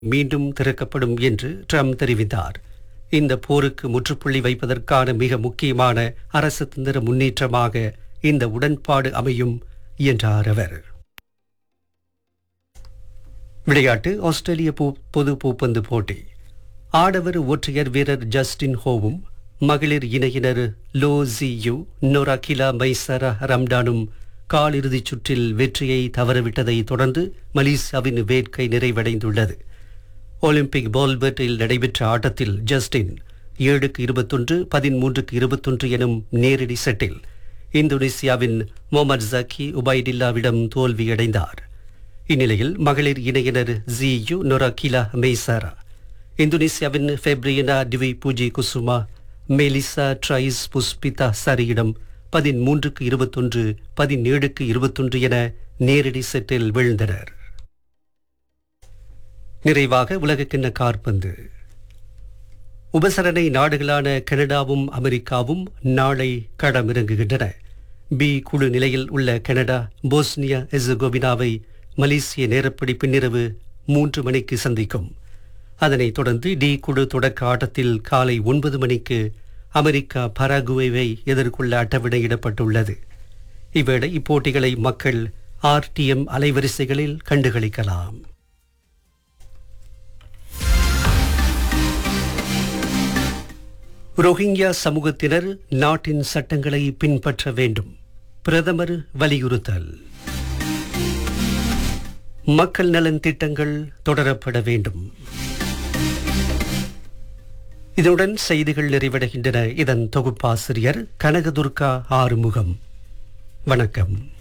மீண்டும் திறக்கப்படும் என்று ட்ரம்ப் தெரிவித்தார் இந்த போருக்கு முற்றுப்புள்ளி வைப்பதற்கான மிக முக்கியமான அரசு தந்திர முன்னேற்றமாக இந்த உடன்பாடு அமையும் என்றார் அவர் விளையாட்டு ஆஸ்திரேலிய பூ- பொது பூப்பந்து போட்டி ஆடவர் ஒற்றையர் வீரர் ஜஸ்டின் ஹோவும் மகளிர் இணையினர் லோ ஜியு நொராகிலா மைசரா ரம்டானும் காலிறுதிச் சுற்றில் வெற்றியை தவறவிட்டதை தொடர்ந்து மலேசியாவின் வேட்கை நிறைவடைந்துள்ளது ஒலிம்பிக் பால்பெட்டில் நடைபெற்ற ஆட்டத்தில் ஜஸ்டின் ஏழுக்கு இருபத்தொன்று பதிமூன்றுக்கு இருபத்தொன்று எனும் நேரடி செட்டில் இந்தோனேசியாவின் முகமது ஜக்கி உபைடில்லாவிடம் தோல்வியடைந்தார் இந்நிலையில் மகளிர் இணையினர் ஜியு நொராகிலா மெய்சாரா இந்தோனேசியாவின் ஃபெப்ரியனா டிவி பூஜி குசுமா மெலிசா ட்ரைஸ் புஷ்பிதா சரியிடம் பதிமூன்றுக்கு இருபத்தொன்று பதினேழுக்கு இருபத்தொன்று என நேரடி செட்டில் வீழ்ந்தனர் நிறைவாக உலகக்கிண்ண காற்பந்து உபசரணை நாடுகளான கனடாவும் அமெரிக்காவும் நாளை களமிறங்குகின்றன பி குழு நிலையில் உள்ள கனடா போஸ்னியா எசகோவினாவை மலேசிய நேரப்படி பின்னிரவு மூன்று மணிக்கு சந்திக்கும் அதனைத் தொடர்ந்து டி குழு தொடக்க ஆட்டத்தில் காலை ஒன்பது மணிக்கு அமெரிக்கா பராகுவேவை எதிர்கொள்ள அட்டவணையிடப்பட்டுள்ளது இவ்வேளை இப்போட்டிகளை மக்கள் ஆர்டிஎம் அலைவரிசைகளில் கண்டுகளிக்கலாம் ரோஹிங்கியா சமூகத்தினர் நாட்டின் சட்டங்களை பின்பற்ற வேண்டும் பிரதமர் வலியுறுத்தல் மக்கள் நலன் திட்டங்கள் தொடரப்பட வேண்டும் இதனுடன் செய்திகள் நிறைவடைகின்றன இதன் தொகுப்பாசிரியர் கனகதுர்கா ஆறுமுகம் வணக்கம்